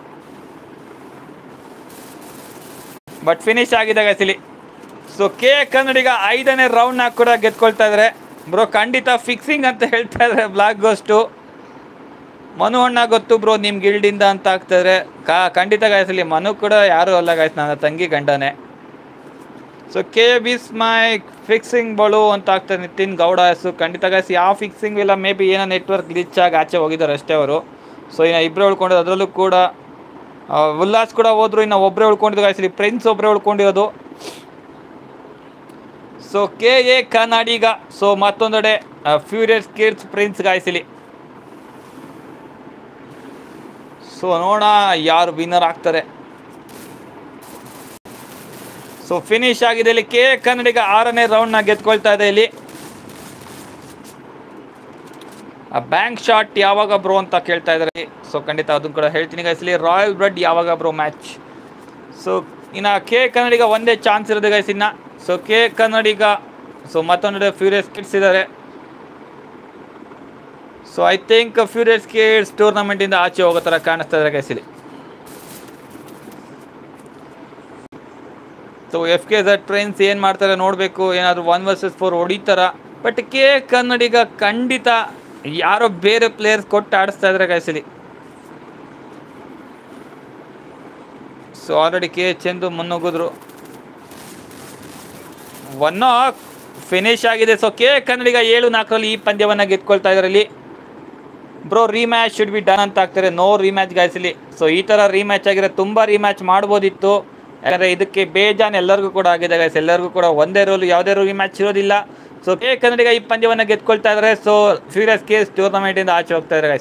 but finish ಆಗಿದೆ ಗೈಸ್ ಇಲ್ಲಿ ಸೊ ಕೆ ಕನ್ನಡಿಗ ಐದನೇ ರೌಂಡ್ನ ಕೂಡ ಗೆದ್ಕೊಳ್ತಾ ಇದ್ದಾರೆ ಬ್ರೋ ಖಂಡಿತ ಫಿಕ್ಸಿಂಗ್ ಅಂತ ಹೇಳ್ತಾ ಇದ್ದಾರೆ ಬ್ಲಾಕ್ ಗೋಸ್ಟು ಮನು ಅಣ್ಣ ಗೊತ್ತು ಬ್ರೋ ನಿಮ್ಮ ಗಿಲ್ಡಿಂದ ಅಂತ ಆಗ್ತಿದ್ರೆ ಕಾ ಖಂಡಿತ ಗಾಯ್ಸ್ ಇಲ್ಲಿ ಮನು ಕೂಡ ಯಾರೂ ಅಲ್ಲ ಗಾಯ್ಸ್ ನನ್ನ ತಂಗಿ ಗಂಡನೇ ಸೊ ಕೆ ಬಿಸ್ ಮೈ ಫಿಕ್ಸಿಂಗ್ ಬಳು ಅಂತ ಆಗ್ತದೆ ನಿತಿನ್ ಗೌಡ ಹೆಸರು ಖಂಡಿತ ಗಾಯ್ಸ್ ಯಾವ ಫಿಕ್ಸಿಂಗ್ ಇಲ್ಲ ಮೇ ಬಿ ಏನೋ ನೆಟ್ವರ್ಕ್ ಗ್ಲಿಚ್ ಆಗಿ ಆಚೆ ಹೋಗಿದ್ದಾರೆ ಅಷ್ಟೇ ಅವರು ಸೊ ಇನ್ನು ಇಬ್ಬರೇ ಉಳ್ಕೊಂಡಿದ್ದು ಅದರಲ್ಲೂ ಕೂಡ ಆ, ಉಲ್ಲಾಸ್ ಕೂಡ ಹೋದ್ರು ಇನ್ನು ಒಬ್ಬರೇ ಉಳ್ಕೊಂಡಿದ್ದು ಗಾಯ್ಸ್ ಇಲ್ಲಿ ಪ್ರಿನ್ಸ್ ಒಬ್ಬರೇ ಉಳ್ಕೊಂಡಿರೋದು so K A Kannadiga so ಮತ್ತೊಂದೆಡೆ ಫ್ಯೂರಿಯಸ್ ಕಿಡ್ಸ್ ಪ್ರಿನ್ಸ್ ಗಾಯ್ಸಿಲಿ ಸೊ ನೋಡೋಣ ಯಾರು ವಿನ್ನರ್ ಆಗ್ತಾರೆ ಸೊ ಫಿನಿಶ್ ಆಗಿದೆ ಇಲ್ಲಿ ಕೆ ಕನ್ನಡಿಗ ಆರನೇ ರೌಂಡ್ನ ಗೆದ್ಕೊಳ್ತಾ ಇದೆ ಇಲ್ಲಿ ಆ ಬ್ಯಾಂಕ್ ಶಾಟ್ ಯಾವಾಗ ಬ್ರೋ ಅಂತ ಕೇಳ್ತಾ ಇದ್ದಾರೆ ಸೊ ಖಂಡಿತ ಅದನ್ನು ಕೂಡ ಹೇಳ್ತೀನಿ ಗೈಸ್ ಇಲ್ಲಿ ರಾಯಲ್ ಬ್ರೆಡ್ ಯಾವಾಗ ಬ್ರೋ ಮ್ಯಾಚ್ ಸೊ ಇನ್ನು ಕೆ ಕನ್ನಡಿಗ ಒಂದೇ ಚಾನ್ಸ್ ಇರೋದು ಗೈಸ್ ಇನ್ನು ಸೊ ಕೆ ಕನ್ನಡಿಗ ಸೊ ಮತ್ತೊಂದು ಫ್ಯೂರಿಯಸ್ ಕಿಡ್ಸ್ ಇದ್ದಾರೆ so I think furious kids ಟೂರ್ನಮೆಂಟಿಂದ ಆಚೆ ಹೋಗೋ ಥರ ಕಾಣಿಸ್ತಾ ಇದ್ದಾರೆ ಗೈಸ್ ಇಲ್ಲಿ so F K Z trains ಏನು ಮಾಡ್ತಾರೆ ನೋಡಬೇಕು ಏನಾದರೂ ಒನ್ ವರ್ಸಸ್ ಫೋರ್ ಹೊಡಿತಾರ ಬಟ್ ಕೆ ಕನ್ನಡಿಗ ಖಂಡಿತ ಯಾರೋ ಬೇರೆ ಪ್ಲೇಯರ್ಸ್ ಕೊಟ್ಟು ಆಡಿಸ್ತಾ ಇದ್ದಾರೆ ಗೈಸಲಿ ಸೊ ಆಲ್ರೆಡಿ ಕೆ ಚೆಂದು ಮುನ್ನುಗ್ಗಿದ್ರು ಒನ್ ಫಿನಿಶ್ ಆಗಿದೆ ಸೊ ಕೆ ಕನ್ನಡಿಗ ಏಳು ನಾಲ್ಕರಲ್ಲಿ ಈ ಪಂದ್ಯವನ್ನು ಗೆದ್ಕೊಳ್ತಾ ಇದ್ದಾರೆ ಇಲ್ಲಿ bro rematch should be done ಅಂತ ಆಗ್ತಾರೆ ನೋ ರೀಮ್ಯಾಚ್ ಗಾಯಿಸಲಿ ಸೊ ಈ ಥರ ರೀಮ್ಯಾಚ್ ಆಗಿರೋ ತುಂಬ ರೀಮ್ಯಾಚ್ ಮಾಡ್ಬೋದಿತ್ತು ಯಾಕಂದರೆ ಇದಕ್ಕೆ ಬೇಜಾನ್ ಎಲ್ಲರಿಗೂ ಕೂಡ ಆಗಿದೆ ಗೈಸ್ ಎಲ್ಲರಿಗೂ ಕೂಡ ಒಂದೇ ರೋಲ್ ಯಾವುದೇ ರೋಲ್ ಮ್ಯಾಚ್ ಇರೋದಿಲ್ಲ ಸೊ ಕೆ ಕನ್ನಡಿಗ ಈ ಪಂದ್ಯವನ್ನು ಗೆದ್ಕೊಳ್ತಾ ಇದ್ದಾರೆ ಸೊ ಫ್ಯೂರಿಯಸ್ ಕೇಸ್ ಟೂರ್ನಮೆಂಟಿಂದ ಆಚೆ ಹೋಗ್ತಾ ಇದ್ದಾರೆ guys.